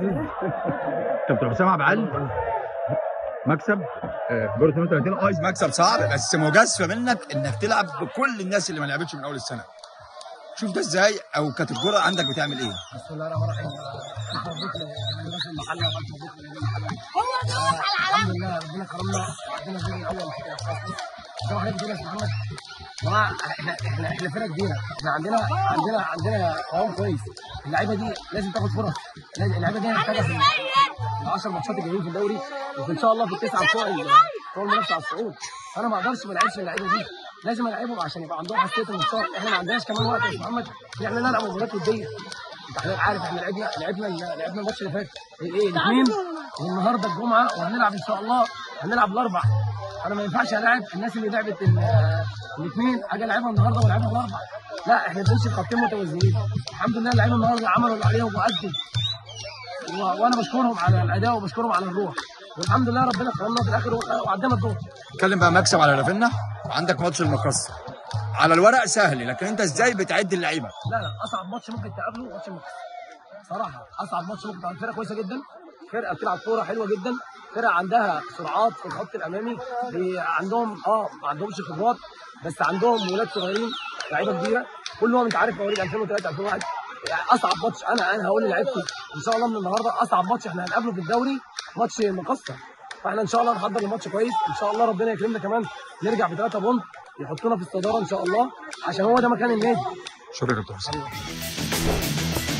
كابتن حسام عبد العال مكسب آه، دور 32 اه مكسب صعب بس مجازفه منك انك تلعب بكل الناس اللي ما لعبتش من اول السنه شوف ده ازاي او كانت الكوره عندك بتعمل ايه بسم الله الرحمن الرحيم الف مبروك للناس المحله والف مبروك للنادي المحله هو ده الحمد لله ربنا كرمنا وعدينا الدور الاول زي ما حضرتك بتقول يا استاذ محمد جماعه احنا احنا احنا فرقه كبيره احنا عندنا عندنا عندنا قوام كويس اللعيبه دي لازم تاخد فرص لازم- اللعيبه دي محتاجه في ال 10 ماتشات الجايين في الدوري وفي ان شاء الله في التسعه بتوع ال- بتوع المنافسه على الصعود انا ما اقدرش ما العبش اللعيبه دي لازم العبهم عشان يبقى عندهم حساسيه الانتصار احنا ما عندناش كمان وقت يا استاذ محمد ان احنا نلعب مباريات وديه انت حضرتك عارف احنا لعبنا لعبنا لعبنا الماتش اللي فات ايه الاثنين والنهارده الجمعه وهنلعب ان شاء الله هنلعب الاربع انا ما ينفعش العب الناس اللي لعبت الاثنين اجي العبها النهارده والعبها الاربع لا احنا بنمشي بخطين متوازيين الحمد لله اللعيبه النهارده عملوا اللي عليهم وادوا و- وانا بشكرهم على الاداء وبشكرهم على الروح والحمد لله ربنا كرمنا في الاخر وعدينا الدور اتكلم بقى مكسب على رافينا عندك ماتش المقص على الورق سهل لكن انت ازاي بتعد اللعيبه لا لا اصعب ماتش ممكن تقابله ماتش المقص صراحه اصعب ماتش ممكن تقابله فرقه كويسه جدا فرقه بتلعب كوره حلوه جدا فرقه عندها سرعات في الخط الامامي بي- عندهم اه ما عندهمش خبرات بس عندهم ولاد صغيرين لعيبه كبيره كلهم انت عارف مواليد 2003 2001 يعني اصعب ماتش انا انا هقول لعيبتي ان شاء الله من النهارده اصعب ماتش احنا هنقابله في الدوري ماتش مقصر فاحنا ان شاء الله نحضر الماتش كويس ان شاء الله ربنا يكرمنا كمان نرجع بثلاثه بونت يحطونا في الصداره ان شاء الله عشان هو ده مكان النادي شكرا يا كابتن حسام